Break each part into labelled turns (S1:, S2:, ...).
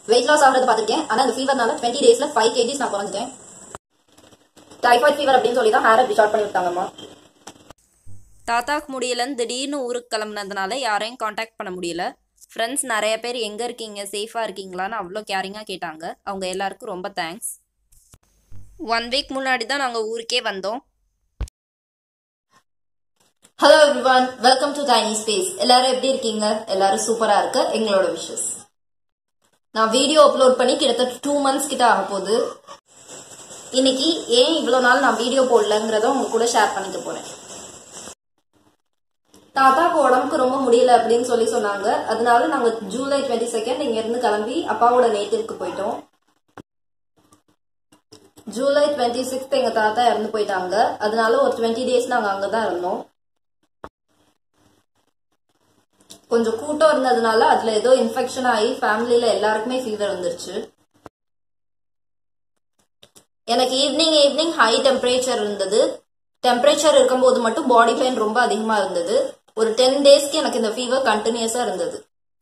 S1: weight loss ஆகிறது பார்த்துருக்கேன் ஆனா இந்த ஃபீவர்னால டுவெண்ட்டி டேஸ்ல ஃபைவ் கேஜிஸ் நான் குறைஞ்சிட்டேன் டைஃபாய்ட் ஃபீவர் அப்படின்னு சொல்லி தான் ஹேர் அப்படி ஷார்ட் பண்ணி விட்டாங்கம்மா
S2: தாத்தாக்கு முடியலன்னு திடீர்னு ஊருக்கு கிளம்புனதுனால யாரையும் காண்டாக்ட் பண்ண முடியல ஃப்ரெண்ட்ஸ் நிறைய பேர் எங்கே இருக்கீங்க சேஃபாக இருக்கீங்களான்னு அவ்வளோ கேரிங்காக கேட்டாங்க அவங்க எல்லாருக்கும் ரொம்ப தேங்க்ஸ் ஒன் வீக் முன்னாடி தான் நாங்கள் ஊருக்கே வந்தோம்
S1: hello everyone welcome to tiny space எல்லாரும் எப்படி இருக்கீங்க எல்லாரும் சூப்பரா இருக்க எங்களோட விஷஸ் நான் வீடியோ அப்லோட் பண்ணி கிட்டத்தட்ட டூ மந்த்ஸ் கிட்ட ஆக போகுது இன்னைக்கு ஏன் இவ்வளவு நாள் நான் வீடியோ போடலங்கிறத உங்க கூட ஷேர் பண்ணிக்க போறேன் தாத்தாக்கு உடம்புக்கு ரொம்ப முடியல அப்படின்னு சொல்லி சொன்னாங்க அதனால நாங்க ஜூலை டுவெண்ட்டி செகண்ட் இங்க இருந்து கிளம்பி அப்பாவோட நேட்டிவ்க்கு போயிட்டோம் ஜூலை டுவெண்ட்டி சிக்ஸ்த் எங்க தாத்தா இறந்து போயிட்டாங்க அதனால ஒரு டுவெண்ட்டி டேஸ் நாங்க அங்கதான் இருந்தோம் கொஞ்சம் கூட்டம் இருந்ததுனால அதுல ஏதோ இன்ஃபெக்ஷன் ஆகி ஃபேமிலியில எல்லாருக்குமே ஃபீவர் வந்துருச்சு எனக்கு ஈவினிங் ஈவினிங் ஹை டெம்பரேச்சர் இருந்தது டெம்பரேச்சர் இருக்கும்போது மட்டும் பாடி பெயின் ரொம்ப அதிகமா இருந்தது ஒரு டென் டேஸ்க்கு எனக்கு இந்த ஃபீவர் கண்டினியூஸா இருந்தது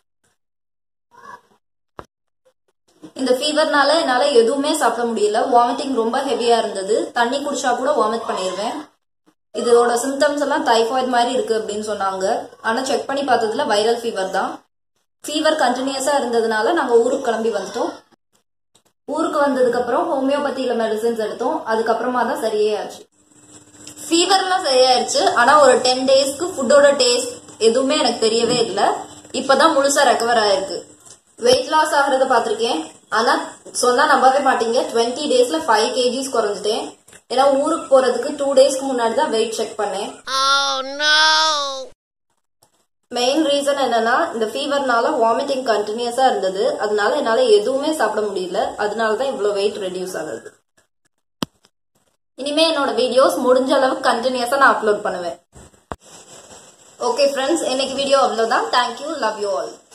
S1: இந்த ஃபீவர்னால என்னால எதுவுமே சாப்பிட முடியல வாமிட்டிங் ரொம்ப ஹெவியா இருந்தது தண்ணி குடிச்சா கூட வாமிட் பண்ணிடுவேன் இதோட சிம்டம்ஸ் எல்லாம் டைஃபாய்டு மாதிரி இருக்கு அப்படின்னு சொன்னாங்க ஆனா செக் பண்ணி பார்த்ததுல வைரல் ஃபீவர் தான் ஃபீவர் கண்டினியூஸா இருந்ததுனால நாங்க ஊருக்கு கிளம்பி வந்துட்டோம் ஊருக்கு வந்ததுக்கு அப்புறம் ஹோமியோபதியில மெடிசின்ஸ் எடுத்தோம் அதுக்கப்புறமா தான் சரியே ஆச்சு ஃபீவர்லாம் சரியாயிருச்சு ஆனா ஒரு டென் டேஸ்க்கு ஃபுட்டோட டேஸ்ட் எதுவுமே எனக்கு தெரியவே இல்லை இப்பதான் முழுசா ரெக்கவர் ஆயிருக்கு வெயிட் லாஸ் ஆகிறத பார்த்திருக்கேன் ஆனா சொன்னா நம்பவே மாட்டீங்க டுவெண்ட்டி டேஸ்ல ஃபைவ் கேஜிஸ் குறைஞ்சிட்டேன் ஏன்னா ஊருக்கு போறதுக்கு டூ டேஸ்க்கு முன்னாடி தான் வெயிட் செக் பண்ணேன் மெயின் ரீசன் என்னன்னா இந்த ஃபீவர்னால வாமிட்டிங் கண்டினியூஸா இருந்தது அதனால என்னால எதுவுமே சாப்பிட முடியல அதனால தான் இவ்வளவு வெயிட் ரெடியூஸ் ஆகுது இனிமே என்னோட வீடியோஸ் முடிஞ்ச அளவுக்கு கண்டினியூஸா நான் அப்லோட் பண்ணுவேன் ஓகே ஃப்ரெண்ட்ஸ் இன்னைக்கு வீடியோ அவ்வளவுதான் தேங்க்யூ லவ் யூ ஆல்